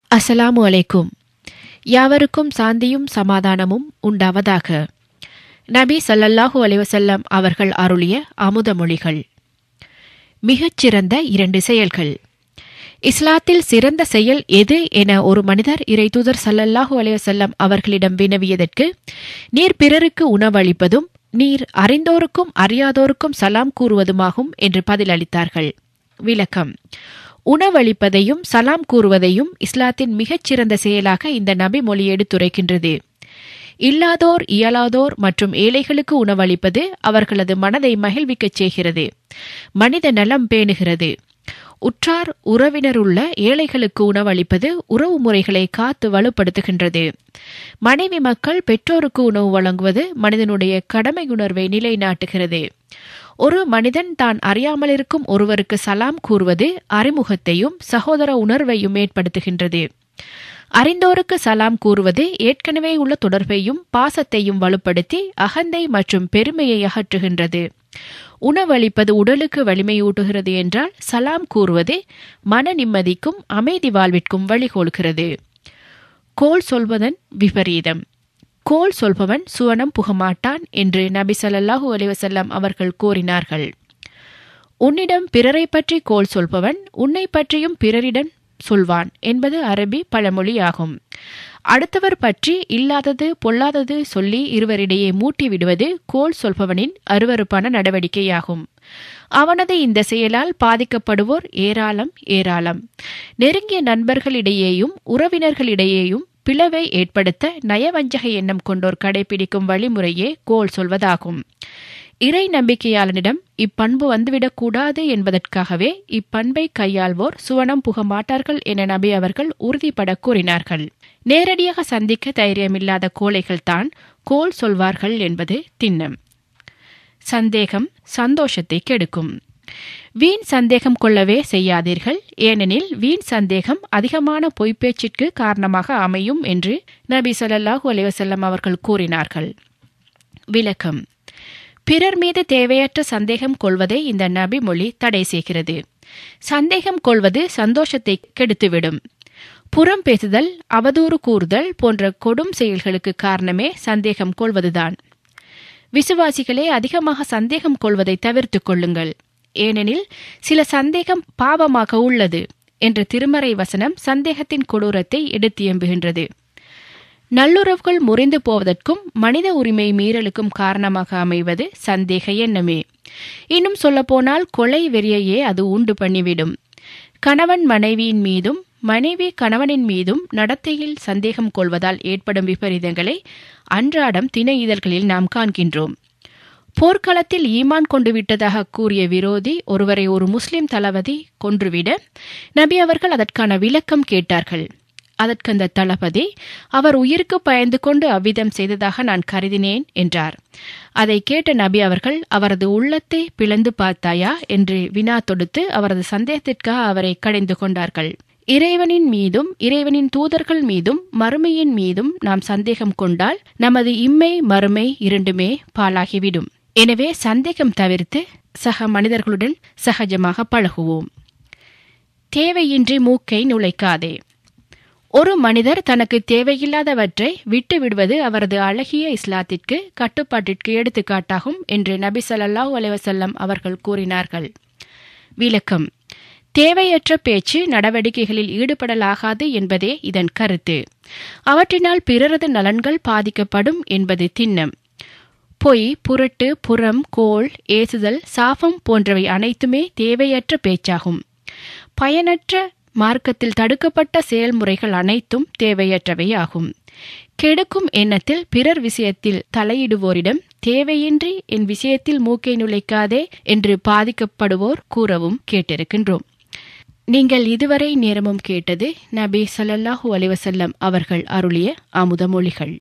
அஸ்ஸலாமு அலைக்கும் யாவருக்கும் சாந்தியும் சமாதானமும் உண்டாவதாக நபி ஸல்லல்லாஹு அலைஹி வஸல்லம் அவர்கள் அருளிய அமுத மொழிகள் மிகச்சிறந்த இரண்டு செயல்கள் இஸ்லாத்தில் சிறந்த செயல் எது என ஒரு மனிதர் இறைதூதர் ஸல்லல்லாஹு அலைஹி வஸல்லம் அவர்களிடம் வினவியதற்கு நீர் பிறருக்கு உணவளிப்பதும் நீர் அறிந்தோருக்கும் அறியாதோருக்கும் சலாம் கூறுவதுமாகும் என்று பதிலளித்தார்கள் விளக்கம் உணவளிப்பதையும் சலாம் கூறுவதையும் இஸ்லாத்தின் மிகச்சிறந்த செயலாக இந்த நபி மொழி எடுத்துரைக்கின்றது இல்லாதோர் இயலாதோர் மற்றும் ஏழைகளுக்கு உணவளிப்பது அவர்களது மனதை மகிழ்விக்கச் செய்கிறது மனித நலம் பேணுகிறது உற்றார் உறவினருள்ள ஏழைகளுக்கு உணவளிப்பது உறவு முறைகளை காத்து வலுப்படுத்துகின்றது மனைவி மக்கள் பெற்றோருக்கு உணவு வழங்குவது மனிதனுடைய கடமை உணர்வை நிலைநாட்டுகிறது ஒரு மனிதன் தான் அறியாமல் இருக்கும் ஒருவருக்கு சலாம் கூறுவது அறிமுகத்தையும் சகோதர உணர்வையும் ஏற்படுத்துகின்றது அறிந்தோருக்கு சலாம் கூறுவது ஏற்கனவே உள்ள தொடர்பையும் பாசத்தையும் வலுப்படுத்தி அகந்தை மற்றும் பெருமையை அகற்றுகின்றது உணவளிப்பது உடலுக்கு வலிமையூட்டுகிறது என்றால் சலாம் கூறுவது மன நிம்மதிக்கும் அமைதி வாழ்விற்கும் வழிகோலுகிறது கோல் சொல்வதன் விபரீதம் கோல் சொல்பவன் சுவனம் புகமாட்டான் என்று நபி ஸல்லல்லாஹு அலைஹி வஸல்லம் அவர்கள் கூறினார்கள் உன்னிடம் பிறரை பற்றி கோல் சொல்பவன் உன்னை பற்றியும் பிறரிடம் சொல்வான் என்பது அரபி பழமொழியாகும் அடுத்தவர் பற்றி இல்லாதது பொல்லாதது சொல்லி இருவரிடையே மூட்டி விடுவது கோல் சொல்பவனின் அருவறுப்பான நடவடிக்கையாகும் அவனது இந்த செயலால் பாதிக்கப்படுவோர் ஏராளம் ஏராளம் நெருங்கிய நண்பர்களிடையேயும் உறவினர்களிடையேயும் பிளவை ஏற்படுத்த நயவஞ்சக எண்ணம் கொண்டோர் கடைபிடிக்கும் வழிமுறையே கோல் சொல்வதாகும் இறை நம்பிக்கையாளனிடம் இப்பண்பு வந்துவிடக்கூடாது என்பதற்காகவே இப்பண்பை கையாள்வோர் சுவனம் புக மாட்டார்கள் என நபி அவர்கள் உறுதிபட கூறினார்கள் நேரடியாக சந்திக்க தைரியமில்லாத கோழைகள்தான் கோல் சொல்வார்கள் என்பது திண்ணம் சந்தேகம் சந்தோஷத்தை கெடுக்கும் வீண் சந்தேகம் கொள்ளவே செய்யாதீர்கள் ஏனெனில் வீண் சந்தேகம் அதிகமான பொய்ப்பேச்சிற்கு காரணமாக அமையும் என்று நபி சொல்லாஹூ அலைவசல்லம் அவர்கள் கூறினார்கள் விளக்கம் பிறர் மீது தேவையற்ற சந்தேகம் கொள்வதை இந்த நபி மொழி தடை செய்கிறது சந்தேகம் கொள்வது சந்தோஷத்தை கெடுத்துவிடும் புறம் பேசுதல் அவதூறு கூறுதல் போன்ற கொடும் செயல்களுக்கு காரணமே சந்தேகம் கொள்வதுதான் விசுவாசிகளே அதிகமாக சந்தேகம் கொள்வதை தவிர்த்து கொள்ளுங்கள் ஏனெனில் சில சந்தேகம் பாவமாக உள்ளது என்ற திருமறை வசனம் சந்தேகத்தின் கொடூரத்தை எடுத்தியம்புகின்றது நல்லுறவுகள் முறிந்து போவதற்கும் மனித உரிமை மீறலுக்கும் காரணமாக அமைவது சந்தேக எண்ணமே இன்னும் சொல்லப்போனால் கொலை வெறியையே அது உண்டு பண்ணிவிடும் கணவன் மனைவியின் மீதும் மனைவி கணவனின் மீதும் நடத்தையில் சந்தேகம் கொள்வதால் ஏற்படும் விபரீதங்களை அன்றாடம் தின இதழ்களில் நாம் காண்கின்றோம் போர்க்களத்தில் ஈமான் கொண்டு விட்டதாக கூறிய விரோதி ஒருவரை ஒரு முஸ்லிம் தளபதி கொன்றுவிட நபி அவர்கள் அதற்கான விளக்கம் கேட்டார்கள் அதற்கு அந்த தளபதி அவர் உயிருக்கு பயந்து கொண்டு அவ்விதம் செய்ததாக நான் கருதினேன் என்றார் அதை கேட்ட நபி அவர்கள் அவரது உள்ளத்தை பிளந்து பார்த்தாயா என்று வினா தொடுத்து அவரது சந்தேகத்திற்காக அவரை கடைந்து கொண்டார்கள் இறைவனின் மீதும் இறைவனின் தூதர்கள் மீதும் மறுமையின் மீதும் நாம் சந்தேகம் கொண்டால் நமது இம்மை மறுமை இரண்டுமே பாலாகிவிடும் எனவே சந்தேகம் தவிர்த்து சக மனிதர்களுடன் சகஜமாக பழகுவோம் தேவையின்றி மூக்கை நுழைக்காதே ஒரு மனிதர் தனக்கு தேவையில்லாதவற்றை விட்டு விடுவது அவரது அழகிய இஸ்லாத்திற்கு கட்டுப்பாட்டிற்கு எடுத்துக்காட்டாகும் என்று நபி சல்லாஹூ அலைவசல்லம் அவர்கள் கூறினார்கள் விளக்கம் தேவையற்ற பேச்சு நடவடிக்கைகளில் ஈடுபடலாகாது என்பதே இதன் கருத்து அவற்றினால் பிறரது நலன்கள் பாதிக்கப்படும் என்பது திண்ணம் பொய் புரட்டு புறம் கோல் ஏசுதல் சாபம் போன்றவை அனைத்துமே தேவையற்ற பேச்சாகும் பயனற்ற மார்க்கத்தில் தடுக்கப்பட்ட செயல்முறைகள் அனைத்தும் தேவையற்றவை ஆகும் கெடுக்கும் எண்ணத்தில் பிறர் விஷயத்தில் தலையிடுவோரிடம் தேவையின்றி என் விஷயத்தில் மூக்கை நுழைக்காதே என்று பாதிக்கப்படுவோர் கூறவும் கேட்டிருக்கின்றோம் நீங்கள் இதுவரை நேரமும் கேட்டது நபி சல்லாஹூ அலிவசல்லம் அவர்கள் அருளிய அமுத மொழிகள்